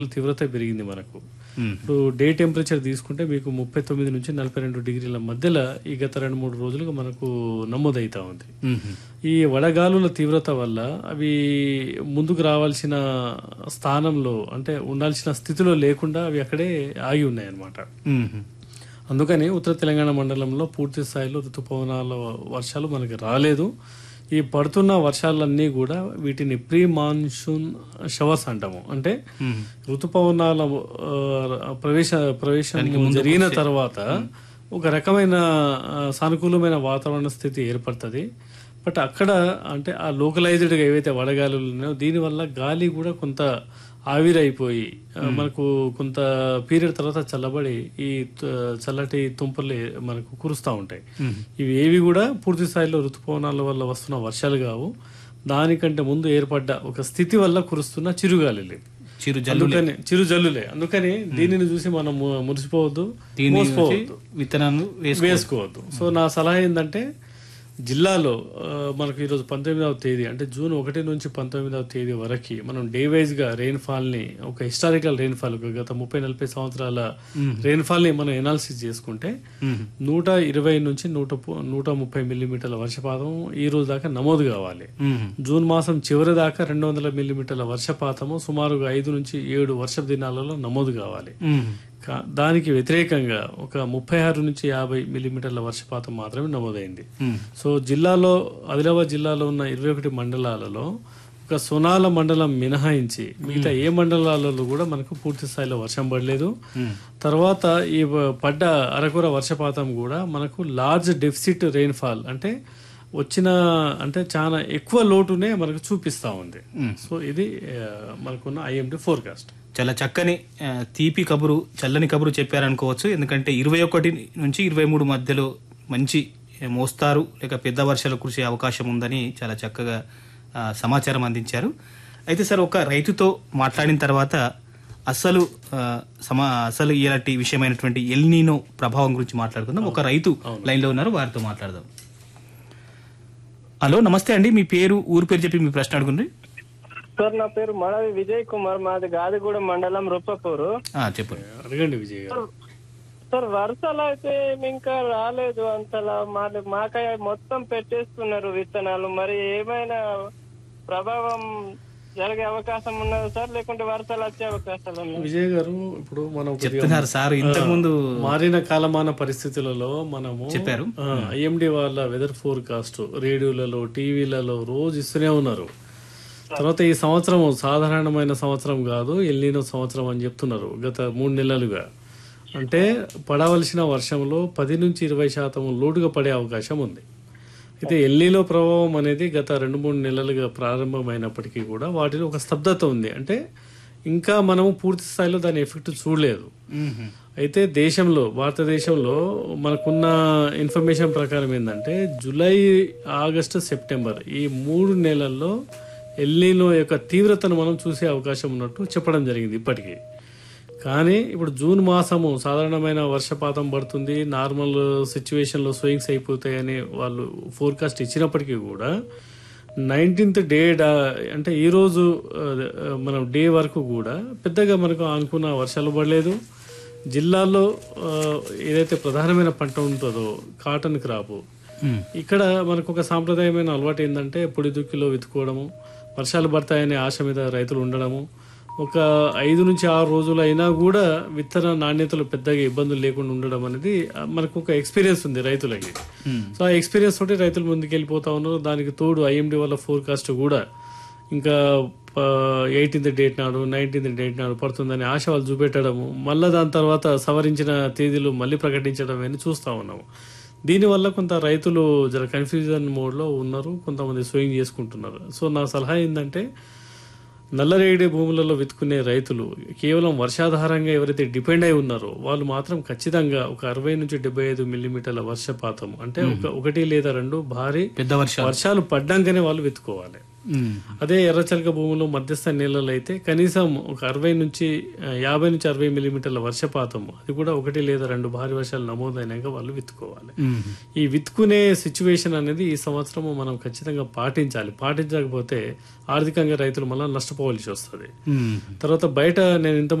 తీవ్రత పెరిగింది మనకు మ్మ్. ఇప్పుడు డే టెంపరేచర్ తీసుకుంటే మీకు ముప్పై తొమ్మిది నుంచి నలభై రెండు డిగ్రీల మధ్యలో ఈ గత రెండు మూడు రోజులుగా మనకు నమోదవుతా ఉంది మ్మ్. ఈ వడగాలుల తీవ్రత వల్ల అవి ముందుకు రావాల్సిన స్థానంలో అంటే ఉండాల్సిన స్థితిలో లేకుండా అవి అక్కడే ఆగి ఉన్నాయి అన్నమాట మ్మ్. అందుకని ఉత్తర తెలంగాణ మండలంలో పూర్తి స్థాయిలో ఋతుపవనాల వర్షాలు మనకి రాలేదు ఈ పడుతున్న వర్షాలన్నీ కూడా వీటిని ప్రీ మాన్సూన్ షవర్స్ అంటాము అంటే మ్మ్. ఋతుపవనాల ఆ, ప్రవేశ ప్రవేశం జరిగిన తర్వాత ఒక రకమైన ఆ, సానుకూలమైన వాతావరణ స్థితి ఏర్పడుతుంది బట్ అక్కడ అంటే ఆ లోకలైజ్డ్గా ఏవైతే వడగాలులు ఉన్నాయో దీనివల్ల గాలి కూడా కొంత ఆవిరైపోయి ఆ, మనకు కొంత పీరియడ్ తర్వాత చల్లబడి ఈ త- చల్లటి తుంపర్లు మనకు కురుస్తూ ఉంటాయి ఇవి ఏవి కూడా పూర్తి స్థాయిలో ఋతుపవనాల వల్ల వస్తున్న వర్షాలు కావు దానికంటే ముందు ఏర్పడ్డ ఒక స్థితి వల్ల కురుస్తున్న చిరుగాలి చిరు జల్లు అందుకని చిరు జల్లులే అందుకని దీనిని చూసి మనం ము- మురిసిపోవద్దు దీని నుంచి మోసపోవద్దు విత్తనాలు వేసు వేసుకోవద్దు సో నా సలహా ఏంటంటే జిల్లాలో ఆ, మనకు ఈరోజు పంతొమ్మిదవ తేదీ అంటే జూన్ ఒకటి నుంచి పంతొమ్మిదవ తేదీ వరకు మనం డే వైజ్ గా రెయిన్ ఫాల్ ని ఒక హిస్టారికల్ రెయిన్ ఫాల్ గత ముప్పై నలభై సంవత్సరాల రెయిన్ ఫాల్ ని మనం ఎనాలిసిస్ చేసుకుంటే మ్మ్. నూట ఇరవై నుంచి నూట పు- నూట ముప్పై మిల్లీమీటర్ల వర్షపాతం ఈ రోజు దాకా నమోదు కావాలి మ్మ్. జూన్ మాసం చివరి దాకా రెండు వందల మిల్లీమీటర్ల వర్షపాతము సుమారుగా ఐదు నుంచి ఏడు వర్షపు దినాలలో నమోదు కావాలి మ్మ్. కా- దానికి వ్యతిరేకంగా ఒక ముప్పై ఆరు నుంచి యాభై మిల్లీమీటర్ల వర్షపాతం మాత్రమే నమోదైంది మ్మ్. సో జిల్లాలో ఆదిలాబాద్ జిల్లాలో ఉన్న ఇరవై ఒకటి మండలాలలో ఒక సోనాల మండలం మినహాయించి మిగతా ఏ మండలాలలో కూడా మనకు పూర్తి స్థాయిలో వర్షం పడలేదు మ్మ్. తర్వాత ఈ వ- పడ్డ అరకుర వర్షపాతం కూడా మనకు లార్జ్ డెఫిసిట్ రెయిన్ఫాల్ అంటే వచ్చిన అంటే చాలా ఎక్కువ లోటునే మనకు చూపిస్తా ఉంది సో ఇది ఆ, మనకున్న ఐఎండి ఫోర్కాస్ట్ చాలా చక్కని ఆ, తీపి కబురు చల్లని కబురు చెప్పారనుకోవచ్చు ఎందుకంటే ఇరవై ఒకటి నుంచి ఇరవై మూడు మధ్యలో మంచి ఏ, మోస్తారు లేక పెద్ద వర్షాలు కురిసే అవకాశం ఉందని చాలా చక్కగా ఆ, సమాచారం అందించారు అయితే సార్ ఒక రైతుతో మాట్లాడిన తర్వాత అసలు ఆ, సమా అసలు ఇలాంటి విషయమైనటువంటి ఎల్నీనో ప్రభావం గురించి మాట్లాడుకుందాం ఒక రైతు లైన్లో ఉన్నారు వారితో మాట్లాడదాం హలో నమస్తే అండి మీ పేరు ఊరు పేరు చెప్పి మీ ప్రశ్న అడుగుండ్రి సార్ నా పేరు మడవి విజయ్ కుమార్ మాది గాదిగూడ మండలం రూపపూరు ఆ, చెప్పండి అడగండి విజయ్ గారు సార్ వర్షాలు అయితే ఇంకా రాలేదు అంతలా మా మాకాయ మొత్తం పెట్టేస్తున్నారు విత్తనాలు మరి ఏమైనా ప్రభావం జరిగే అవకాశం ఉన్నది సార్ లేకుంటే వర్షాలు వచ్చే అవకాశాలు ఉన్నాయి విజయ్ గారు ఇప్పుడు మనం కొద్దిగా చెప్తున్నారు సార్ ఇంతకుముందు మారిన కాలమాన పరిస్థితులలో మనము చెప్పారు. ఐఎండి వాళ్ళ వెదర్ ఫోర్కాస్ట్ రేడియోలలో టీవీలలో రోజు ఇస్తూనే ఉన్నారు తర్వాత ఈ సంవత్సరం సాధారణమైన సంవత్సరం కాదు ఎల్లినో సంవత్సరం అని చెప్తున్నారు గత మూడు నెలలుగా అంటే పడవలసిన వర్షంలో పది నుంచి ఇరవై శాతం లోటుగా పడే అవకాశం ఉంది అయితే ఎల్లీలో ప్రభావం అనేది గత రెండు మూడు నెలలుగా ప్రారంభమైనప్పటికీ కూడా వాటిలో ఒక స్తబ్దత ఉంది అంటే ఇంకా మనము పూర్తి స్థాయిలో దాని ఎఫెక్ట్ చూడలేదు మ్మ్. అయితే దేశంలో భారతదేశంలో మనకున్న ఇన్ఫర్మేషన్ ప్రకారం ఏంటంటే జూలై ఆగస్టు సెప్టెంబర్ ఈ మూడు నెలల్లో ఎల్లీలో యొక్క తీవ్రతను మనం చూసే అవకాశం ఉన్నట్టు చెప్పడం జరిగింది ఇప్పటికీ కానీ ఇప్పుడు జూన్ మాసము సాధారణమైన వర్షపాతం పడుతుంది నార్మల్ సిచ్యువేషన్లో స్వింగ్స్ అయిపోతాయని వాళ్ళు ఫోర్కాస్ట్ ఇచ్చినప్పటికీ కూడా నైన్టీన్త్ డే డా- అంటే ఈరోజు ఆ, మనం డే వరకు కూడా పెద్దగా మనకు అనుకున్న వర్షాలు పడలేదు జిల్లాల్లో ఆ, ఏదైతే ప్రధానమైన పంట ఉంటుందో కాటన్ క్రాపు మ్మ్. ఇక్కడ మనకు ఒక సాంప్రదాయమైన అలవాటు ఏంటంటే పొడి దుక్కిలో విత్తుకోవడము వర్షాలు పడతాయనే ఆశ మీద రైతులు ఉండడము ఒక ఐదు నుంచి ఆరు రోజులు అయినా కూడా విత్తన నాణ్యతలు పెద్దగా ఇబ్బందులు లేకుండా ఉండడం అనేది ఆ, మనకు ఒక ఎక్స్పీరియన్స్ ఉంది రైతులకి మ్మ్. సో ఆ ఎక్స్పీరియన్స్ తోటి రైతులు ముందుకు వెళ్ళిపోతా ఉన్నారు దానికి తోడు ఐఎండి వాళ్ళ ఫోర్కాస్ట్ కూడా ఇంకా ఎయిటీన్త్ డేట్ నాడు నైన్టీన్త్ డేట్ నాడు పడుతుందని ఆశ వాళ్ళు చూపెట్టడము మళ్ళీ దాని తర్వాత సవరించిన తేదీలు మళ్ళీ ప్రకటించడం అని చూస్తూ ఉన్నాము దీనివల్ల కొంత రైతులు జర కన్ఫ్యూజన్ మోడ్లో ఉన్నారు కొంతమంది స్వింగ్ చేసుకుంటున్నారు సో నా సలహా ఏంటంటే నల్లరేగడి భూములలో వెతుకునే రైతులు కేవలం వర్షాధారంగా ఎవరైతే డిపెండ్ అయి ఉన్నారో వాళ్ళు మాత్రం ఖచ్చితంగా ఒక అరవై నుంచి డెబ్బై ఐదు మిల్లీమీటర్ల వర్షపాతం అంటే ఒక ఒకటి లేదా రెండు భారీ పెద్ద వర్షాలు వర్షాలు పడ్డాకనే వాళ్ళు వెతుకోవాలి మ్మ్. అదే ఎర్రచలక భూములు మధ్యస్థ నీళ్ళలో అయితే కనీసం ఒక అరవై నుంచి ఆ, యాభై నుంచి అరవై మిల్లీమీటర్ల వర్షపాతం అది కూడా ఒకటి లేదా రెండు భారీ వర్షాలు నమోదైనాక వాళ్ళు విత్తుకోవాలి మ్మ్. ఈ విత్తుకునే సిచ్యువేషన్ అనేది ఈ సంవత్సరం మనం ఖచ్చితంగా పాటించాలి పాటించకపోతే ఆర్థికంగా రైతులు మళ్ళీ నష్టపోవలసి వస్తుంది మ్మ్. తర్వాత బయట నేను ఇంత